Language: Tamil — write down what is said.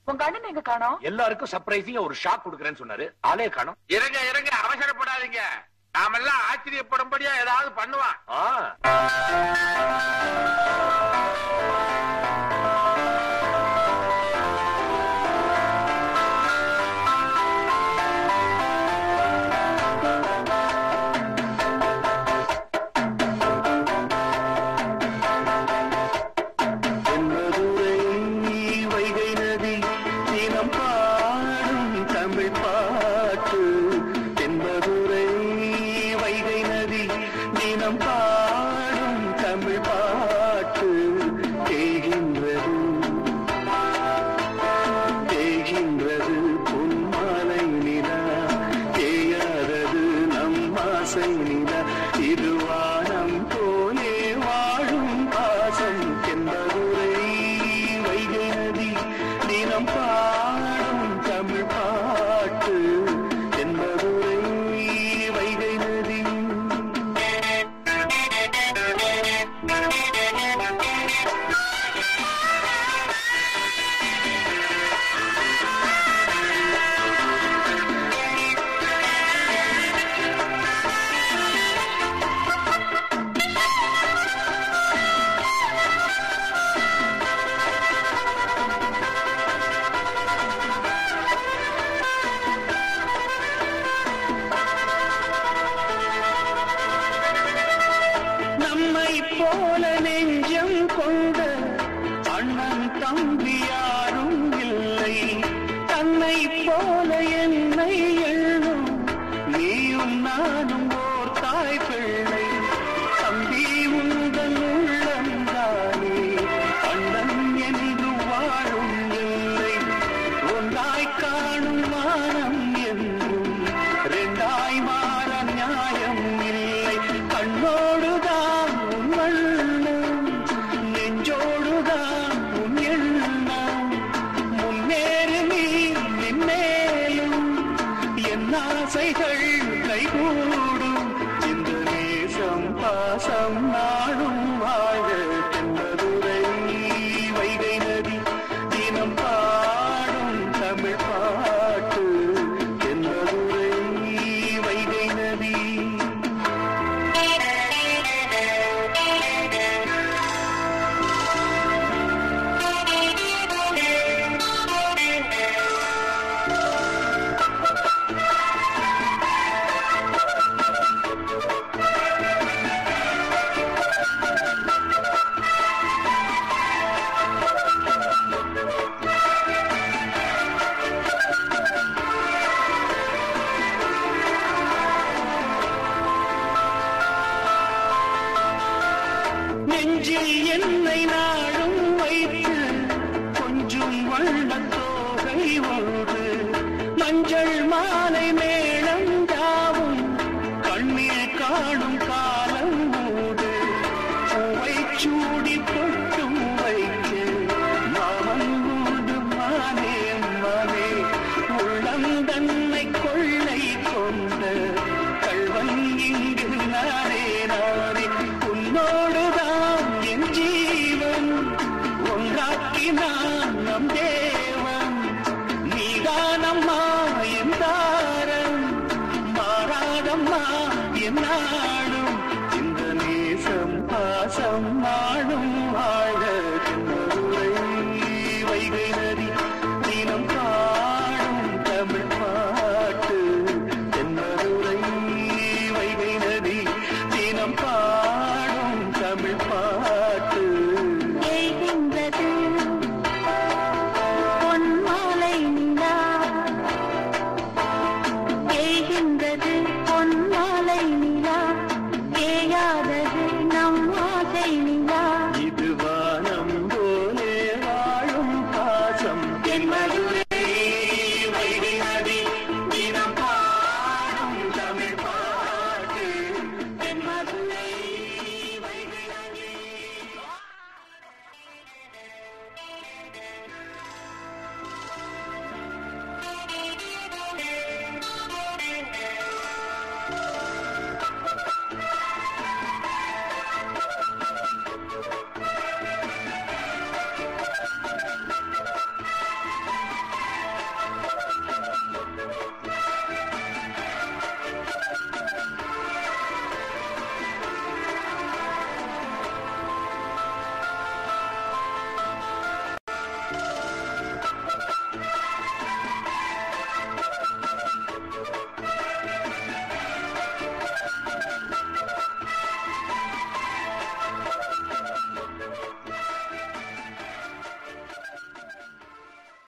உங்க அண்ணன் எங்க காணோம் எல்லாருக்கும் சர்ப்ரைசிங்கா ஒரு ஷாக் கொடுக்கறேன்னு சொன்னாரு ஆளே காணோம் இருங்க இருங்க அவசரப்படாதீங்க நாமெல்லாம் ஆச்சரியப்படும்படியா ஏதாவது பண்ணுவான் ஆ தென்மதுரை வைகை நதி தினம் பாடும் தமிழ் பாட்டு தென்மதுரை வைகை நதி தினம் பாடும் தமிழ் பாட்டு தேகின்றது தேகின்றது பொன்மாலை நிலா தேயாதது நம் ஆசை நிலா இது வானம் போலே வாழும் பாசம் என்பதுரை வைகை நதி தினம் பாடும் தமிழ் பாட்டு என்பதுரை வைகை நதி நம்மை போல நெஞ்சம் கொண்ட அண்ணன் தம்பி யாரும் இல்லை தன்னை போல என்னை எண்ணும் நீயும் நானும் ஓர் தாய் பிள்ளை தம்பி உங்கள் உள்ளந்தானே அண்ணன் என்று வாழும் இல்லை ஒன்றாய் காணும் மானம் என்றும் ரெண்டாய் மாற நியாயம் இல்லை கண்ணோடுதான் உன் வண்ணம் நெஞ்சோடுதான் உன் எண்ணம் முன்னேறு நீ நின்னேலும் என் ஆசைகள் கைகூடும் இந்த நேசம் பாசம் நாடும் வாழ தென்பதுரை வைகை நதி தினம் பாடும் தமிழ் பாட்டு தென்பதுரை வைகை நதி நெஞ்சில் என்னை நாடும் வைத்து கொஞ்சம் வண்ணத் தோகை ஒன்று மஞ்சள் மாலை மேளம் யாவும் கண்ணில் காணும் காலம் மூடு பூவை சூடி பொட்டும் வைத்து மாமன் மூடு மானே மானே உள்ளம் தன்னை கொள்ளை கொண்ட கள்வன் இங்கு நானே நானே உன்னோடுதான் என் ஜீவன் ஒன்றாக்கினான் நம் தேவன் நீதானம்மா என் தாரம் மாறாதம்மா என் நாடும் இந்த நேசம் பாசம் நாடும் வாழ